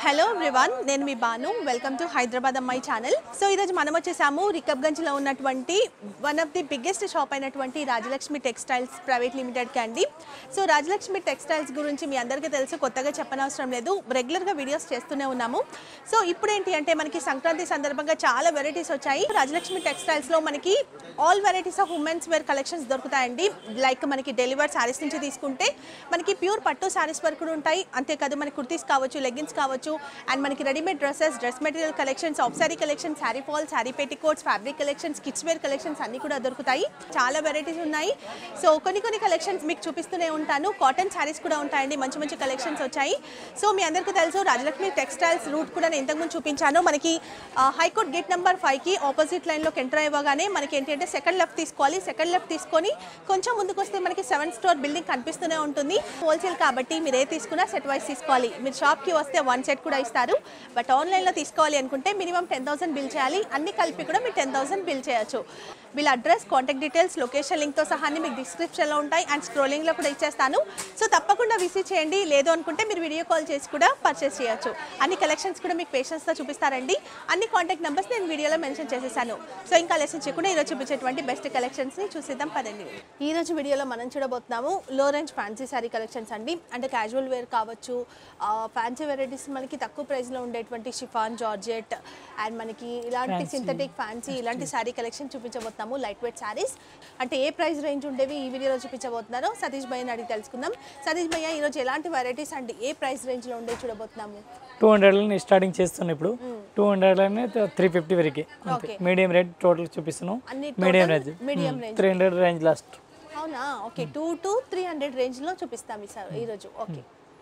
Hello everyone నేను మీ Banu welcome to Hyderabad Ammayi channel so ఈరోజు మనం వచ్చేసాము రికబ్గంజ్లో ఉన్నటువంటి one of the biggest shop అయినటువంటి రాజలక్ష్మి టెక్స్టైల్స్ ప్రైవేట్ లిమిటెడ్కి అండి సో రాజలక్ష్మి టెక్స్టైల్స్ గురించి మీ అందరికీ తెలుసు కొత్తగా చెప్పనవసరం లేదు రెగ్యులర్గా వీడియోస్ చేస్తూనే ఉన్నాము సో ఇప్పుడు ఏంటి అంటే మనకి సంక్రాంతి సందర్భంగా చాలా వెరైటీస్ వచ్చాయి రాజలక్ష్మి టెక్స్టైల్స్లో మనకి all varieties of women's wear collections దొరుకుతాయండి లైక్ మనకి డెలివర్ శారీస్ నుంచి తీసుకుంటే మనకి ప్యూర్ పట్టు శారీస్ వరకు కూడా ఉంటాయి అంతేకాదు మనకి కుర్తీస్ కావచ్చు లెగ్గిన్స్ కావచ్చు అండ్ మనకి readymade dresses dress material collections of sari collection sari fall sari petticoats fabric collections kids wear collections అన్ని కూడా దొరుకుతాయి చాలా వెరైటీస్ ఉన్నాయి సో కొన్ని కొన్ని కలెక్షన్స్ మీకు చూపిస్తూనే ఉంటాను కాటన్ శారీస్ కూడా ఉంటాయండి మంచి మంచి కలెక్షన్స్ వచ్చాయి సో మీ అందరికీ తెలుసు రాజలక్ష్మి టెక్స్టైల్స్ రూట్ కూడా నేను ఇంతకుముందు చూపించాను మనకి ఆ, హైకోర్ట్ గేట్ నెంబర్ ఫైవ్కి ఆపోజిట్ లైన్లోకి ఎంటర్ అవ్వగానే మనకి ఏంటి అంటే సెకండ్ లెఫ్ట్ తీసుకోవాలి సెకండ్ లెఫ్ట్ తీసుకొని కొంచెం ముందుకు వస్తే మనకి సెవెన్ స్టోర్ బిల్డింగ్ కనిపిస్తూనే ఉంటుంది హోల్సేల్ కాబట్టి మీరు ఏ తీసుకున్నా సెట్ వైస్ తీసుకోవాలి మీరు షాప్కి వస్తే వన్ సెట్ కూడా ఇస్తారు బట్ ఆన్లైన్లో తీసుకోవాలి అనుకుంటే మినిమం టెన్ థౌసండ్ బిల్ చేయాలి అన్ని కలిపి కూడా మీరు టెన్ థౌసండ్ బిల్ చేయొచ్చు వీళ్ళ అడ్రస్ కాంటాక్ట్ డీటెయిల్స్ లొకేషన్ లింక్తో సహా అన్ని మీకు డిస్క్రిప్షన్లో ఉంటాయి అండ్ స్క్రోలింగ్లో కూడా ఇచ్చేస్తాను సో తప్పకుండా విజిట్ చేయండి లేదు అనుకుంటే మీరు వీడియో కాల్ చేసి కూడా పర్చేస్ చేయొచ్చు అన్ని కలెక్షన్స్ కూడా మీకు పేషెన్స్తో చూపిస్తారండి అన్ని కాంటాక్ట్ నెంబర్స్ నేను వీడియోలో మెన్షన్ చేసేసాను సో ఇంకా లెసన్ చేయకుండా ఈరోజు చూపించేటువంటి బెస్ట్ కలెక్షన్స్ని చూసేద్దాం పదండి ఈ రోజు వీడియోలో మనం చూడబోతున్నాము లో రేంజ్ ఫ్యాన్సీ శారీ కలెక్షన్స్ అండి అంటే క్యాజువల్ వేర్ కావచ్చు ఫ్యాన్సీ వెరైటీస్ మనకి తక్కువ ప్రైస్లో ఉండేటువంటి షిఫాన్ జార్జెట్ అండ్ మనకి ఇలాంటి సింథటిక్ ఫ్యాన్సీ ఇలాంటి శారీ కలెక్షన్ చూపించబోతున్నాము లైట్ వెయిట్ శారీస్ అంటే ఏ ప్రైస్ రేంజ్ ఉండేవి ఈ వీడియోలో చూపించబోతున్నారో సతీష్ భయ్యని అడిగి తెలుసుకుందాం సతీష్ భయ్య ఈరోజు ఎలాంటి వెరైటీస్ అండి ఏ ప్రైస్ రేంజ్లో ఉండే చూడబోతున్నాము టూ హండ్రెడ్లో స్టార్టింగ్ చేస్తున్నాను ఇప్పుడు టూ హండ్రెడ్లోనే త్రీ ఫిఫ్టీ వరకు అంతే Okay. మీడియం రేట్ టోటల్ చూపిస్తున్నాం అన్ని medium total range medium range. Three hundred range last అవునా okay two to three hundred రేంజ్లో చూపిస్తాం ఈ సార్ ఈరోజు ఓకే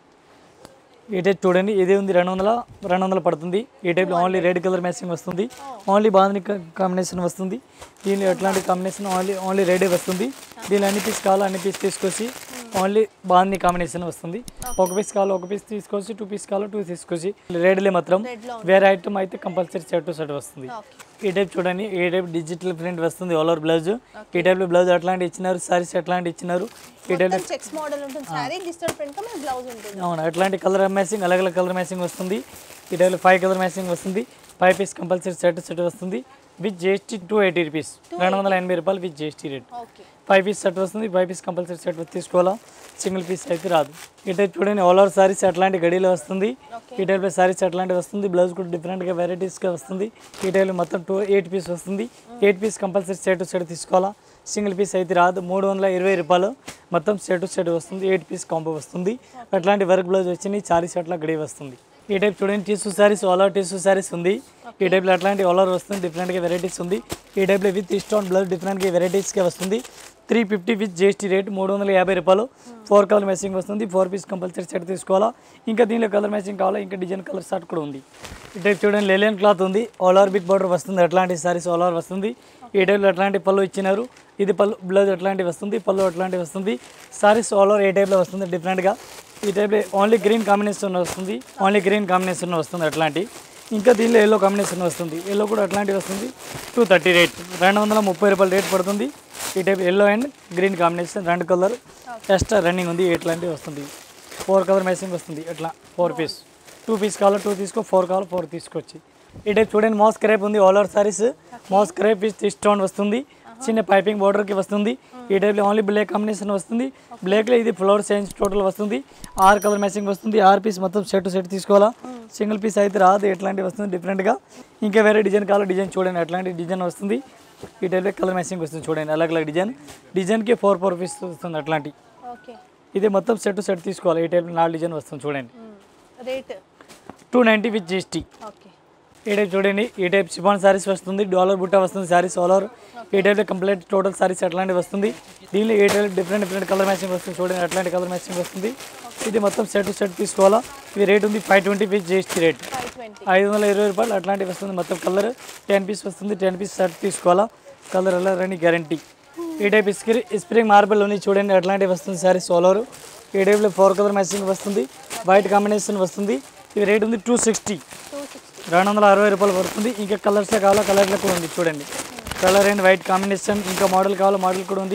ఈ టైప్ చూడండి ఇది ఉంది రెండు వందల రెండు వందలు పడుతుంది ఈ టైప్లో ఓన్లీ రెడ్ కలర్ మ్యాచింగ్ వస్తుంది ఓన్లీ బాగుంది కాంబినేషన్ వస్తుంది దీనిలో ఎట్లాంటి కాంబినేషన్ ఓన్లీ ఓన్లీ రెడ్ వస్తుంది దీనిలో అన్ని పీస్ కావాలో అన్ని పీస్ తీసుకొచ్చి ఓన్లీ బాగుంది కాంబినేషన్ వస్తుంది ఒక పీస్ కావాలో ఒక పీస్ తీసుకొచ్చి టూ పీస్ కావాలో టూ తీసుకొచ్చి రెడ్లే మాత్రం రెడ్లో వేరే ఐటమ్ అయితే కంపల్సరీ సెట్ టు సెట్ వస్తుంది ఓకే ఈ టైప్ చూడండి ఈ టైప్ డిజిటల్ ప్రింట్ వస్తుంది ఆల్ ఓవర్ బ్లౌజ్ ఈ టైప్లో బ్లౌజ్ అట్లాంటి ఇచ్చినారు సారీస్ అట్లాంటి ఇచ్చినారు ఈ టైప్ మొత్తం చెక్స్ మోడల్ ఉంటుంది సారీ డిజిటల్ ప్రింట్ మన బ్లౌజ్ ఉంటుంది అవును అట్లాంటి కలర్ మ్యాచింగ్ అలగ్ అలగ్ కలర్ మ్యాచింగ్ వస్తుంది ఈ టైప్లో ఫైవ్ కలర్ మ్యాచింగ్ వస్తుంది five piece compulsory set set వస్తుంది with GST two eighty rupees రెండు వందల ఎనభై రూపాయలు with GST rate okay five piece set వస్తుంది ఫైవ్ పీస్ కంపల్సరీ సెట్ తీసుకోవాలా సింగిల్ పీస్ అయితే రాదు ఈ టైప్ చూడండి ఆల్ ఓవర్ సారీస్ అట్లాంటి గడిలో వస్తుంది ఈ టైప్లో సారీస్ అట్లాంటి వస్తుంది బ్లౌజ్ కూడా డిఫరెంట్గా వెరైటీస్గా వస్తుంది ఈ టైప్లో మొత్తం టూ ఎయిట్ పీస్ వస్తుంది eight piece compulsory set set తీసుకోవాలా సింగిల్ పీస్ అయితే రాదు మూడు వందల ఇరవై రూపాయలు మొత్తం సెట్ సెట్ వస్తుంది ఎయిట్ పీస్ కాంబో వస్తుంది అట్లాంటి వర్క్ బ్లౌజ్ వచ్చినాయి సారీస్ అట్లా గడి వస్తుంది ఈ టైప్ చూడండి tissue saris all over tissue saris ఉంది ఈ టైప్లో అట్లాంటి ఆల్ ఓవర్ వస్తుంది డిఫరెంట్గా వెరైటీస్ ఉంది ఈ టైప్లో విత్ స్టోన్ బ్లౌజ్ డిఫరెంట్గా వెరైటీస్గా వస్తుంది three fifty with GST rate మూడు వందల యాభై రూపాయలు ఫోర్ కలర్ మ్యాచింగ్ వస్తుంది ఫోర్ పీస్ కంపల్సరీ సెట్ తీసుకోవాలా ఇంకా దీనిలో కలర్ మ్యాచింగ్ కావాలా ఇంకా డిజైన్ కలర్ షర్ట్ కూడా ఉంది ఈ టైప్ చూడండి లెలియన్ క్లాత్ ఉంది ఆల్ ఓవర్ బిగ్ బార్డర్ వస్తుంది అట్లాంటి సారీస్ ఆల్ ఓవర్ వస్తుంది ఈ టైప్లో అట్లాంటి పళ్ళు ఇచ్చినారు ఇది పళ్ళు బ్లౌజ్ అట్లాంటివి వస్తుంది పళ్ళు అట్లాంటివి వస్తుంది సారీస్ ఆల్ ఓవర్ ఏ టైప్లో వస్తుంది డిఫరెంట్గా ఈ టైప్లో ఓన్లీ గ్రీన్ కాంబినేషన్ వస్తుంది ఓన్లీ గ్రీన్ కాంబినేషన్ వస్తుంది అట్లాంటి ఇంకా దీనిలో ఎల్లో కాంబినేషన్ వస్తుంది ఎల్లో కూడా అట్లాంటివి వస్తుంది టూ థర్టీ రేట్ రెండు వందల ముప్పై రూపాయలు రేట్ పడుతుంది ఈ type yellow and green combination రెండు కలర్ ఎక్స్ట్రా రన్నింగ్ ఉంది ఇట్లాంటివి వస్తుంది ఫోర్ కలర్ మ్యాచింగ్ వస్తుంది ఇట్లా ఫోర్ పీస్ టూ పీస్ కావాలో టూ తీసుకో ఫోర్ కావాలో ఫోర్ తీసుకొచ్చి ఈ టైప్ చూడండి మోస్ క్రేప్ ఉంది all over saris moss crepe piece stone వస్తుంది చిన్న పైపింగ్ బార్డర్కి వస్తుంది ఈ టైప్లో ఓన్లీ బ్లాక్ కాంబినేషన్ వస్తుంది బ్లాక్లో ఇది ఫ్లవర్ సైన్స్ టోటల్ వస్తుంది ఆరు కలర్ మ్యాచింగ్ వస్తుంది ఆరు పీస్ మొత్తం సెట్ సెట్ తీసుకోవాలా సింగిల్ పీస్ అయితే రాదు ఎట్లాంటివి వస్తుంది డిఫరెంట్గా ఇంకా వేరే డిజైన్ కావాలో డిజైన్ చూడండి అట్లాంటి డిజైన్ వస్తుంది ఈ టైప్లో కలర్ మ్యాచింగ్ వస్తుంది చూడండి అలగ్ అలగ్ డిజైన్ డిజైన్కి ఫోర్ ఫోర్ పీస్ వస్తుంది అట్లాంటి ఓకే ఇది మొత్తం సెట్ సెట్ తీసుకోవాలి ఈ టైప్లో నాలుగు డిజైన్ వస్తుంది చూడండి rate two ninety with GST okay ఈ టైప్ చూడండి ఈ టైప్ సిఫాన్ సారీస్ వస్తుంది డాలర్ బుట్ట వస్తుంది సారీస్ ఆల్ ఓవర్ ఈ టైప్లో కంప్లీట్ టోటల్ సారీస్ అట్లాంటివి వస్తుంది దీనిలో ఏ type different different colour matching వస్తుంది చూడండి అట్లాంటి కలర్ మ్యాచింగ్ వస్తుంది ఇది మొత్తం సెట్ సెట్ తీసుకోవాలా ఇది రేట్ ఉంది five twenty with GST rate five twenty ఐదు వందల ఇరవై రూపాయలు అట్లాంటివి వస్తుంది మొత్తం కలర్ టెన్ పీస్ వస్తుంది టెన్ పీస్ షర్ట్ తీసుకోవాలా కలర్ అలా రని గ్యారంటీ ఈ టైప్ స్క్రీ స్ప్రింగ్ మార్బల్ ఉంది చూడండి అట్లాంటివి వస్తుంది సారీస్ ఆల్ ఓవర్ ఈ టైప్లో ఫోర్ కలర్ మ్యాచింగ్ వస్తుంది వైట్ కాంబినేషన్ వస్తుంది ఇది రేట్ ఉంది టూ సిక్స్టీ టూ సిక్స్టీ రెండు వందల అరవై రూపాయలు పడుతుంది ఇంకా కలర్సే కావాలో కలర్లో కూడా ఉంది చూడండి కలర్ అండ్ వైట్ కాంబినేషన్ ఇంకా మోడల్ కావాలో మోడల్ కూడా ఉంది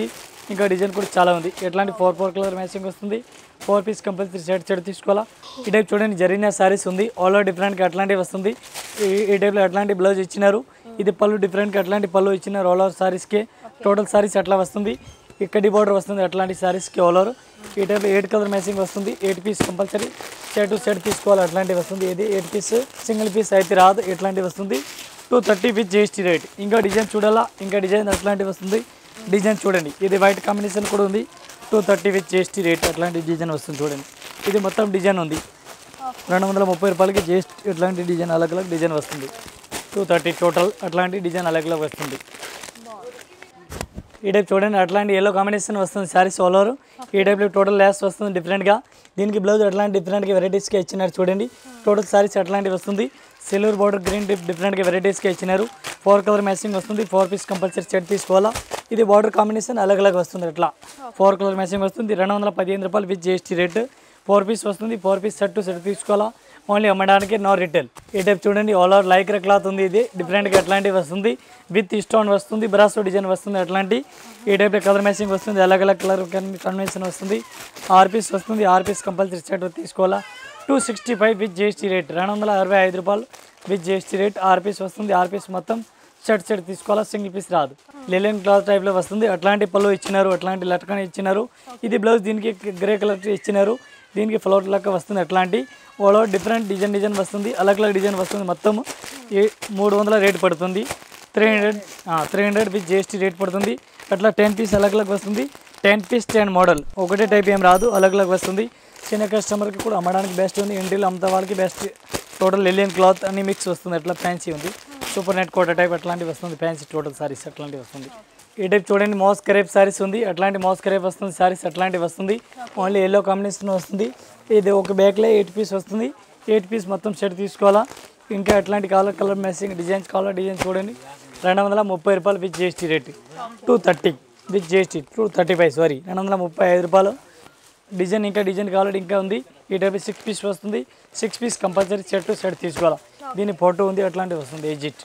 ఇంకా డిజైన్ కూడా చాలా ఉంది ఎట్లాంటి ఫోర్ ఫోర్ కలర్ మ్యాచింగ్ వస్తుంది four piece compulsory set set తీసుకోవాలా ఈ టైప్ చూడండి జరిగిన సారీస్ ఉంది ఆల్ ఓవర్ డిఫరెంట్గా అట్లాంటివి వస్తుంది ఈ ఈ టైప్లో అట్లాంటి బ్లౌజ్ ఇచ్చినారు ఇది పళ్ళు డిఫరెంట్గా అట్లాంటి పళ్ళు ఇచ్చినారు ఆల్ ఓవర్ సారీస్కి టోటల్ సారీస్ అట్లా వస్తుంది ఇక్కడి బార్డర్ వస్తుంది అట్లాంటి సారీస్కి ఆల్ ఓవర్ ఈ టైప్లో ఎయిట్ కలర్ మ్యాచింగ్ వస్తుంది eight piece compulsory set set తీసుకోవాలి అట్లాంటివి వస్తుంది ఇది ఎయిట్ పీస్ సింగిల్ పీస్ అయితే రాదు ఇట్లాంటివి వస్తుంది two thirty with GST rate ఇంకా డిజైన్ చూడాలా ఇంకా డిజైన్ అట్లాంటివి వస్తుంది డిజైన్ చూడండి ఇది వైట్ కాంబినేషన్ కూడా ఉంది two thirty with GST rate అట్లాంటి డిజైన్ వస్తుంది చూడండి ఇది మొత్తం డిజైన్ ఉంది రెండు వందల ముప్పై రూపాయలకి జిఎస్టీ ఇట్లాంటి డిజైన్ అలగ్ అలగ్ డిజైన్ వస్తుంది టూ థర్టీ టోటల్ అట్లాంటి డిజైన్ అలగ్ అలగ్ వస్తుంది ఈ టైప్ చూడండి అట్లాంటి ఎల్లో కాంబినేషన్ వస్తుంది శారీస్ ఆల్ ఓవర్ ఈ టైప్లో టోటల్ ల్యాస్ వస్తుంది డిఫరెంట్గా దీనికి బ్లౌజ్ అట్లాంటి డిఫరెంట్గా వెరైటీస్గా ఇచ్చినారు చూడండి టోటల్ శారీస్ అట్లాంటివి వస్తుంది సిల్వర్ బార్డర్ గ్రీన్ టిప్ డిఫరెంట్గా వెరైటీస్గా ఇచ్చినారు ఫోర్ కలర్ మ్యాచింగ్ వస్తుంది ఫోర్ పీస్ కంపల్సరీ సెట్ తీసుకోవాలా ఇది బార్డర్ కాంబినేషన్ అలగ్ అలగ్ వస్తుంది అట్లా ఫోర్ కలర్ మ్యాచింగ్ వస్తుంది రెండు వందల పదిహేను రూపాయలు with GST rate four piece వస్తుంది ఫోర్ పీస్ సెట్ సెట్ తీసుకోవాలా ఓన్లీ అమ్మడానికి నో రిటైల్ ఈ టైప్ చూడండి ఆల్ ఓవర్ లైక్ర క్లాత్ ఉంది ఇది డిఫరెంట్గా అట్లాంటివి వస్తుంది విత్ స్టోన్ వస్తుంది బ్రాసో డిజైన్ వస్తుంది అట్లాంటి ఈ టైప్లో కలర్ మ్యాచింగ్ వస్తుంది అలగ్ అలగ్ కలర్ కన్వెన్షన్ వస్తుంది ఆర్ పీస్ వస్తుంది ఆర్ పీస్ కంపల్సరీ సెట్ తీసుకోవాలా two sixty five with GST rate రెండు వందల అరవై ఐదు రూపాయలు with GST rate are piece వస్తుంది ఆర్ పీస్ మొత్తం షర్ట్ షర్ట్ తీసుకోవాలా సింగిల్ పీస్ రాదు లెలిన్ క్లాత్ టైప్లో వస్తుంది అట్లాంటి పళ్ళు ఇచ్చినారు అట్లాంటి లట్కన్ ఇచ్చినారు ఇది బ్లౌజ్ దీనికి గ్రే కలర్ ఇచ్చినారు దీనికి ఫ్లవర్ లెక్క వస్తుంది అట్లాంటి ఓలో డిఫరెంట్ డిజైన్ డిజైన్ వస్తుంది అలగ్ అలగ్ డిజైన్ వస్తుంది మొత్తం ఏ మూడు వందల రేట్ పడుతుంది three hundred three hundred with GST rate పడుతుంది అట్లా టెన్ పీస్ అలగ్ అలగ్ వస్తుంది టెన్ పీస్ టెన్ మోడల్ ఒకటే టైప్ ఏం రాదు అలగ్ అలగ్ వస్తుంది చిన్న కస్టమర్కి కూడా అమ్మడానికి బెస్ట్ ఉంది ఇంటిలో అమ్ముతా వాళ్ళకి బెస్ట్ టోటల్ లెలియన్ క్లాత్ అన్ని మిక్స్ వస్తుంది అట్లా ఫ్యాన్సీ ఉంది సూపర్ నెట్ కోట టైప్ అట్లాంటివి వస్తుంది ఫ్యాన్సీ టోటల్ సారీస్ అట్లాంటివి వస్తుంది ఈ టైప్ చూడండి మోస్ కరేప్ సారీస్ ఉంది అట్లాంటి మోస్ కరేప్ వస్తుంది సారీస్ అట్లాంటివి వస్తుంది ఓన్లీ ఎల్లో కాంబినేషన్ వస్తుంది ఇది ఒక బ్యాగ్లో ఎయిట్ పీస్ వస్తుంది ఎయిట్ పీస్ మొత్తం సెట్ తీసుకోవాలా ఇంకా ఎట్లాంటి కావాలో కలర్ మ్యాచింగ్ డిజైన్స్ కావాలో డిజైన్ చూడండి రెండు వందల ముప్పై రూపాయలు with GST rate two thirty with GST two thirty five sorry రెండు వందల ముప్పై ఐదు రూపాయలు డిజైన్ ఇంకా డిజైన్ కావాలంటే ఇంకా ఉంది ఈ టైప్ సిక్స్ పీస్ వస్తుంది six piece compulsory set set తీసుకోవాలా దీని ఫోటో ఉంది అట్లాంటివి వస్తుంది ఎజిట్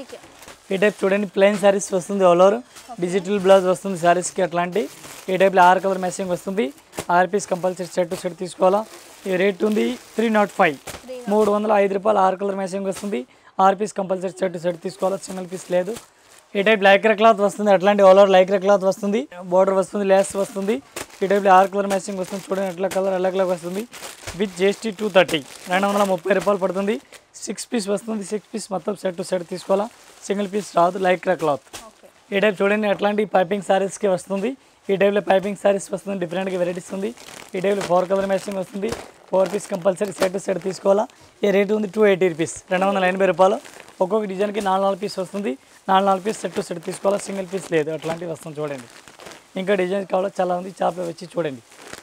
ఈ టైప్ చూడండి ప్లెయిన్ శారీస్ వస్తుంది ఆల్ ఓవర్ డిజిటల్ బ్లౌజ్ వస్తుంది శారీస్కి అట్లాంటి ఈ టైప్లో ఆర్ కలర్ మ్యాచింగ్ వస్తుంది ఆర్ పీస్ కంపల్సరీ సెట్ సెట్ తీసుకోవాలా ఈ రేట్ ఉంది త్రీ నాట్ ఫైవ్ మూడు వందల ఐదు రూపాయలు ఆర్ కలర్ మ్యాచింగ్ వస్తుంది ఆర్ పీస్ కంపల్సరీ సెట్ సెట్ తీసుకోవాలా సింగిల్ పీస్ లేదు ఈ టైప్ లైక్ర క్లాత్ వస్తుంది అట్లాంటి ఆల్ ఓవర్ లైక్ర క్లాత్ వస్తుంది బార్డర్ వస్తుంది లేస్ వస్తుంది ఈ టైప్లో ఆర్ కలర్ మ్యాచింగ్ వస్తుంది చూడండి ఎట్లా కలర్ ఎలా కలర్ వస్తుంది విత్ జిఎస్టీ టూ థర్టీ రెండు వందల ముప్పై రూపాయలు పడుతుంది సిక్స్ పీస్ వస్తుంది సిక్స్ పీస్ మొత్తం సెట్ టు సెట్ తీసుకోవాలా సింగిల్ పీస్ రాదు లైక్ర క్లాత్ ఈ టైప్ చూడండి అట్లాంటి పైపింగ్ సారీస్కి వస్తుంది ఈ టైప్లో పైపింగ్ సారీస్ వస్తుంది డిఫరెంట్గా వెరైటీస్ ఉంది ఈ టైప్లో ఫోర్ కలర్ మ్యాచింగ్ వస్తుంది four piece compulsory set set తీసుకోవాలా ఈ రేట్ ఉంది టూ ఎయిటీ రూపీస్ రెండు వందల ఎనభై రూపాయలు ఒక్కొక్క డిజైన్కి నాలుగు నాలుగు పీస్ వస్తుంది నాలుగు నాలుగు పీస్ సెట్ సెట్ తీసుకోవాలా సింగిల్ పీస్ లేదు అట్లాంటివి వస్తుంది చూడండి ఇంకా డిజైన్స్ కావాలో చాలా ఉంది చాప వచ్చి చూడండి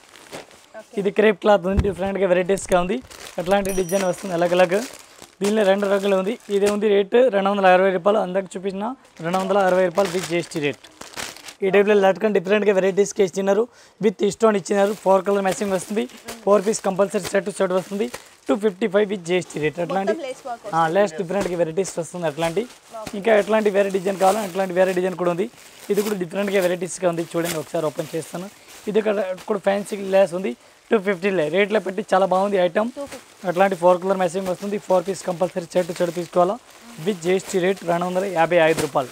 ఇది క్రేప్ క్లాత్ ఉంది డిఫరెంట్గా వెరైటీస్గా ఉంది అట్లాంటి డిజైన్ వస్తుంది అలగ్ అలగ్ దీనిలో రెండు రకాలు ఉంది ఇదే ఉంది రేటు రెండు వందల అరవై రూపాయలు అందరికి చూపించిన రెండు వందల అరవై రూపాయలు విత్ జిఎస్టీ రేట్ ఈ టైప్లో లట్కన్ డిఫరెంట్గా వెరైటీస్కి ఇచ్చినారు విత్ స్టోన్ ఇచ్చినారు ఫోర్ కలర్ మ్యాచింగ్ వస్తుంది four piece compulsory set set వస్తుంది two fifty five with GST rate అట్లాంటి లేస్ వర్క్ లాస్ట్ డిఫరెంట్గా వెరైటీస్ వస్తుంది అట్లాంటి ఇంకా ఎట్లాంటి వేరే డిజైన్ కావాలో అట్లాంటి వేరే డిజైన్ కూడా ఉంది ఇది కూడా డిఫరెంట్గా వెరైటీస్గా ఉంది చూడండి ఒకసారి ఓపెన్ చేస్తాను ఇది ఇక్కడ కూడా ఫ్యాన్సీ లెస్ ఉంది టూ ఫిఫ్టీ లే రేట్లో పెట్టి చాలా బాగుంది ఐటమ్ అట్లాంటి ఫోర్ కలర్ మ్యాచింగ్ వస్తుంది ఫోర్ పీస్ కంపల్సరీ చెట్టు చెడు తీసుకోవాలా విత్ జిఎస్టీ రేట్ రెండు వందల యాభై ఐదు రూపాయలు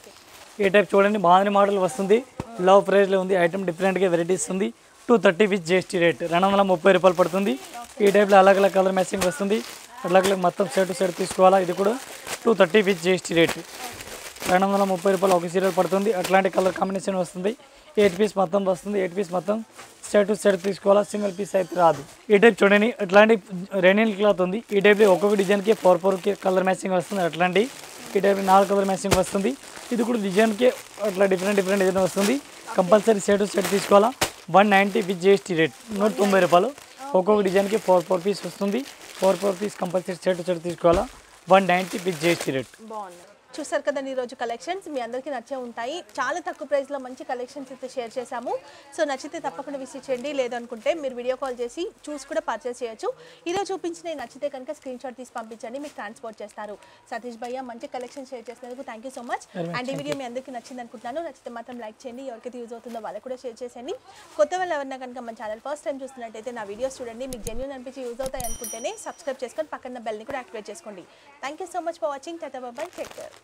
ఈ టైప్ చూడండి బాగుంది మోడల్ వస్తుంది లవ్ ప్రైస్లో ఉంది ఐటమ్ డిఫరెంట్గా వెరైటీస్ ఉంది two thirty with GST rate రెండు వందల ముప్పై రూపాయలు పడుతుంది ఈ టైప్లో అలగ్ అలగ్ కలర్ మ్యాచింగ్ వస్తుంది అలగ్ అలగ్ మొత్తం సెట్ సెట్ తీసుకోవాలా ఇది కూడా two thirty with GST rate రెండు వందల ముప్పై రూపాయలు ఒక సీరియల్ పడుతుంది అట్లాంటి కలర్ కాంబినేషన్ వస్తుంది ఎయిట్ పీస్ మొత్తం వస్తుంది ఎయిట్ పీస్ మొత్తం సెట్ సెట్ తీసుకోవాలా సింగిల్ పీస్ అయితే రాదు ఈ టైప్ చూడండి అట్లాంటి రెనిల్ క్లాత్ ఉంది ఈ టైప్లో ఒక్కొక్క డిజైన్కి ఫోర్ ఫోర్ కలర్ మ్యాచింగ్ వస్తుంది అట్లాంటి ఈ టైప్ నాలుగు కలర్ మ్యాచింగ్ వస్తుంది ఇది కూడా డిజైన్కి అట్లా డిఫరెంట్ డిఫరెంట్ డిజైన్ వస్తుంది కంపల్సరీ సెట్ సెట్ తీసుకోవాలా one ninety with GST rate నూట తొంభై రూపాయలు ఒక్కొక్క డిజైన్కి ఫోర్ ఫోర్ పీస్ వస్తుంది four four piece compulsory set set తీసుకోవాలా one ninety with GST rate బాగుంది చూసారు కదండి ఈరోజు కలెక్షన్స్ మీ అందరికీ నచ్చే ఉంటాయి చాలా తక్కువ ప్రైస్లో మంచి కలెక్షన్స్ అయితే షేర్ చేశాము సో నచ్చితే తప్పకుండా విజిట్ చేయండి లేదనుకుంటే మీరు వీడియో కాల్ చేసి చూసి కూడా పర్చేస్ చేయొచ్చు ఈరోజు చూపించిన నచ్చితే కనుక స్క్రీన్ షాట్ తీసి పంపించండి మీకు ట్రాన్స్పోర్ట్ చేస్తారు సతీష్ భయ్య మంచి కలెక్షన్ షేర్ చేసినందుకు thank you so much Very much, and ఈ వీడియో మీ అందరికీ నచ్చింది అనుకుంటున్నాను నచ్చితే మాత్రం లైక్ చేయండి ఎవరికైతే యూజ్ అవుతుందో వాళ్ళకి కూడా షేర్ చేసేయండి కొత్త వాళ్ళు ఎవరైనా కనుక మన ఛానల్ ఫస్ట్ టైం చూస్తున్నట్టయితే నా వీడియోస్ చూడండి మీకు జెన్యూన్ అనిపించి యూజ్ అవుతాయి అనుకుంటేనే సబ్స్క్రైబ్ చేసుకొని పక్కన బెల్ని కూడా యాక్టివేట్ చేసుకోండి thank you so much for watching tata బాబాయ్ టేక్ కేర్